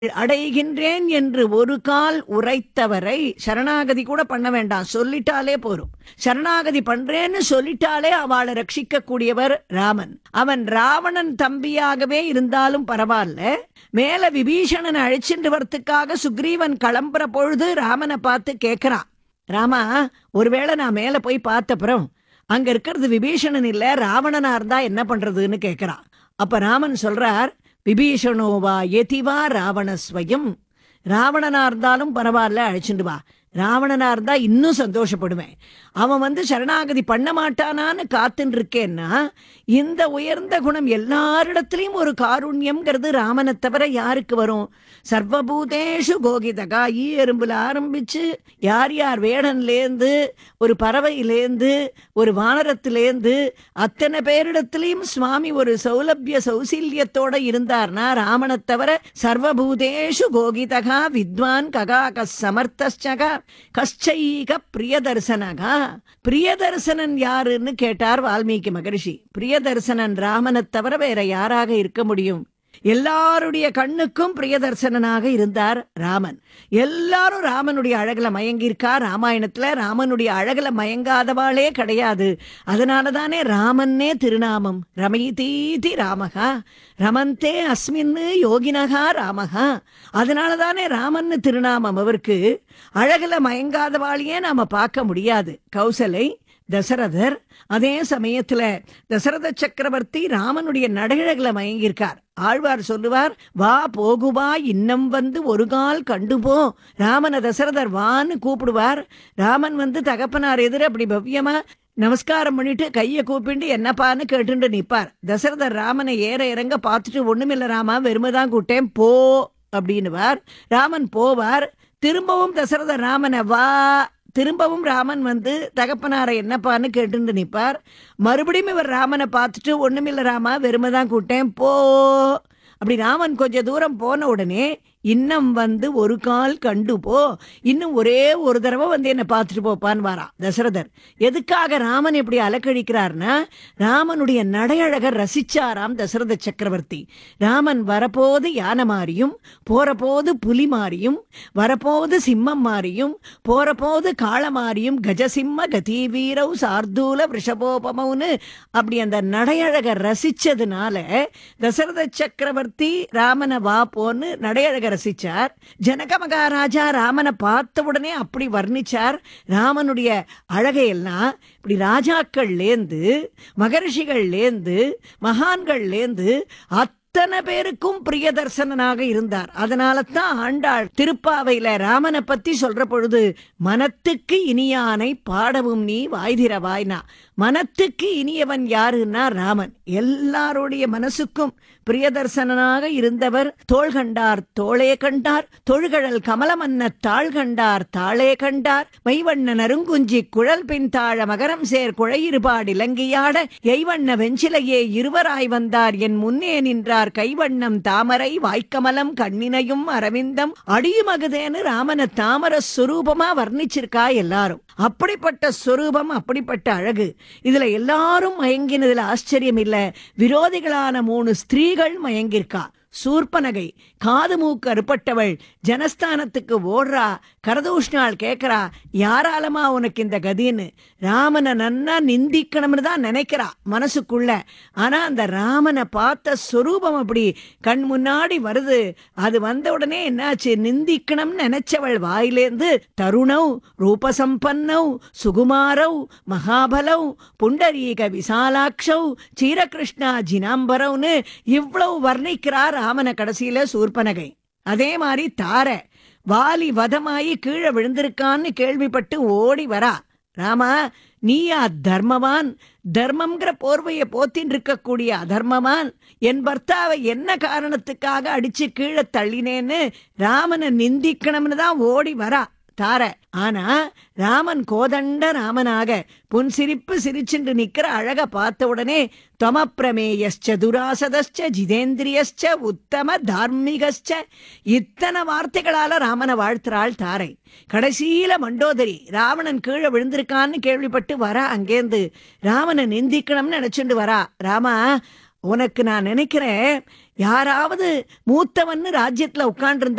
அடைகின்றேன் என்று ஒரு கால் உரைத்தவரை சரணாகதி கூட பண்ண வேண்டாம் சொல்லிட்டாலே போரும் சரணாகதி பண்றேன்னு சொல்லிட்டாலே அவளை ரட்சிக்க கூடியவர் ராமன் அவன் ராவணன் தம்பியாகவே இருந்தாலும் பரவாயில்ல மேல விபீஷணன் அழைச்சிட்டு வரத்துக்காக சுக்ரீவன் கிளம்புற பொழுது ராமனை பார்த்து கேட்கிறான் ராமா ஒருவேளை நான் மேல போய் பார்த்தப்புறம் அங்க இருக்கிறது விபீஷணன் இல்ல ராவணனா இருந்தா என்ன பண்றதுன்னு கேட்கிறான் அப்ப ராமன் சொல்றார் விபீஷணோவா எதிவா ராவணஸ்வயம் ராவணனா இருந்தாலும் பரவாயில்ல அழைச்சிட்டு வா ராவணனா இருந்தா இன்னும் சந்தோஷப்படுவேன் அவன் வந்து சரணாகதி பண்ண மாட்டானான்னு காத்துன்னு இருக்கேன்னா இந்த உயர்ந்த குணம் எல்லாரிடத்திலையும் ஒரு காருண்யம்ங்கிறது ராமனை தவிர யாருக்கு வரும் சர்வபூதேஷு கோகிதகா ஈ எறும்புல ஆரம்பிச்சு யார் யார் வேடன்லேருந்து ஒரு பறவையிலேருந்து ஒரு வானரத்திலேருந்து அத்தனை பேரிடத்திலையும் சுவாமி ஒரு சௌலபிய சௌசல்யத்தோட இருந்தார்னா ராமனை தவிர சர்வபூதேஷு கோகிதகா வித்வான் ககா கஸ் சமர்த்தக கஷ்டைக பிரியதர்சனகா பிரியதர்சனன் யாருன்னு கேட்டார் வால்மீகி மகரிஷி பிரியதர்சனன் ராமனை தவிர வேற யாராக இருக்க முடியும் எல்லாருடைய கண்ணுக்கும் பிரியதர்சனனாக இருந்தார் ராமன் எல்லாரும் ராமனுடைய அழகுல மயங்கியிருக்கா ராமாயணத்துல ராமனுடைய அழகுல மயங்காதவாளே கிடையாது அதனால தானே ராமன்னே திருநாமம் ரமயிதீதி ராமகா ரமந்தே அஸ்மின்னு யோகினகா ராமகா அதனால தானே ராமன்னு திருநாமம் அவருக்கு அழகுல மயங்காதவாளையே நாம பார்க்க முடியாது கௌசலை தசரதர் அதே சமயத்துல தசரத சக்கரவர்த்தி ராமனுடைய நடையழகுல மயங்கியிருக்கார் ஆழ்வார் சொல்லுவார் வா போகுவா இன்னம் வந்து ஒரு கால் கண்டுபோ ராமன தசரதர் வான்னு கூப்பிடுவார் ராமன் வந்து தகப்பனார் எதிர அப்படி பவ்யமா நமஸ்காரம் பண்ணிட்டு கையை கூப்பிண்டு என்னப்பான்னு கேட்டுட்டு நிப்பார் தசரதர் ராமனை ஏற இறங்க பார்த்துட்டு ஒண்ணுமில்ல ராமா வெறுமைதான் கூட்டேன் போ அப்படின்னுவார் ராமன் போவார் திரும்பவும் தசரதர் ராமனை வா திரும்பவும் ராமன் வந்து தகப்பனாரை என்னப்பான்னு கேட்டுட்டு நிப்பார் மறுபடியும் இவர் ராமனை பார்த்துட்டு ஒண்ணுமில்ல ராமா வெறுமைதான் கூட்டேன் போ அப்படி ராமன் கொஞ்ச தூரம் போன உடனே இன்னம் வந்து ஒரு கால் கண்டு போ இன்னும் ஒரே ஒரு தடவை வந்து என்ன பார்த்துட்டு போப்பான்னு வாரான் தசரதர் எதுக்காக ராமன் இப்படி அலக்கழிக்கிறார்னா ராமனுடைய நடையழகர் ரசிச்சாராம் தசரத சக்கரவர்த்தி ராமன் வரப்போது யானை மாறியும் போறபோது புலி மாறியும் வரப்போது சிம்மம் மாறியும் போறபோது காள மாறியும் கஜசிம்ம கதி வீரவ் சார்தூல விஷபோபமவுன்னு அப்படி அந்த நடையழகர் ரசிச்சதுனால தசரத சக்கரவர்த்தி ராமனை வா போன்னு நடையழகர் ரசிச்சார் ஜனக மகாராஜா ராமனை பார்த்த உடனே அப்படி வர்ணிச்சார் ராமனுடைய அழகையெல்லாம் இப்படி ராஜாக்கள்லேந்து மகரிஷிகள்லேந்து மகான்கள்லேந்து அத்தனை பேருக்கும் பிரியதர்சனனாக இருந்தார் அதனால தான் ஆண்டாள் திருப்பாவையில ராமனை பத்தி சொல்ற பொழுது மனத்துக்கு இனியானை பாடவும் நீ வாய்திரவாய்னா மனத்துக்கு இனியவன் யாருன்னா ராமன் எல்லாருடைய மனசுக்கும் பிரியதர்சனனாக இருந்தவர் தோள் கண்டார் தோளே கண்டார் தொழுகழல் கமலமன்ன தாள் கண்டார் தாளே கண்டார் மைவண்ண நறுங்குஞ்சி குழல் பின் தாழ மகரம் சேர் குழையிருபாடு இலங்கையாட எய்வண்ண வெஞ்சிலையே இருவராய் வந்தார் என் முன்னே நின்றார் கைவண்ணம் தாமரை வாய்க்கமலம் கண்ணினையும் அரவிந்தம் அடியுமகுதேன்னு ராமன தாமர சுரூபமா வர்ணிச்சிருக்கா எல்லாரும் அப்படிப்பட்ட சொரூபம் அப்படிப்பட்ட அழகு இதுல எல்லாரும் மயங்கினதுல ஆச்சரியம் இல்ல விரோதிகளான மூணு ஸ்திரீகள் மயங்கிருக்கா சூர்பனகை காது மூக்கு அறுப்பட்டவள் ஜனஸ்தானத்துக்கு ஓடுறா கரதூஷ்ணாள் கேட்கறா யாராலமா உனக்கு இந்த கதின்னு ராமனை நன்னா நிந்திக்கணும்னு தான் நினைக்கிறா மனசுக்குள்ள ஆனா அந்த ராமனை பார்த்த சொரூபம் அப்படி கண் முன்னாடி வருது அது வந்த உடனே என்னாச்சு நிந்திக்கணும்னு நினைச்சவள் வாயிலேந்து தருணவ் ரூபசம்பன்னவ் சுகுமாரவ் மகாபலவ் புண்டரீக விசாலாட்சவ் சீரகிருஷ்ணா ஜினாம்பரவ்னு இவ்வளவு வர்ணிக்கிறார் ராமனை கடைசியில சூர்பனகை அதே மாதிரி தார வாலி வதமாயி கீழே விழுந்திருக்கான்னு கேள்விப்பட்டு ஓடி வரா ராமா நீயா தர்மவான் தர்மம்ங்கிற போர்வையை போத்தின் இருக்கக்கூடிய அதர்மவான் என் பர்த்தாவை என்ன காரணத்துக்காக அடிச்சு கீழே தள்ளினேன்னு ராமனை நிந்திக்கணும்னு தான் ஓடி வரா தார ஆனா ராமன் கோதண்ட ராமனாக புன்சிரிப்பு சிரிச்சுண்டு நிக்கிற அழக பார்த்த உடனே தொமப்பிரமேயஸ்ச துராசதஸ்ச ஜிதேந்திரியஸ்ச உத்தம தார்மிகஸ்ச இத்தனை வார்த்தைகளால ராமனை வாழ்த்துறாள் தாரை கடைசியில மண்டோதரி ராவணன் கீழே விழுந்திருக்கான்னு கேள்விப்பட்டு வரா அங்கேந்து ராமனை நிந்திக்கணும்னு நினைச்சுண்டு வரா ராமா உனக்கு நான் நினைக்கிறேன் யாராவது மூத்தவன்னு ராஜ்யத்துல உட்கார்ந்து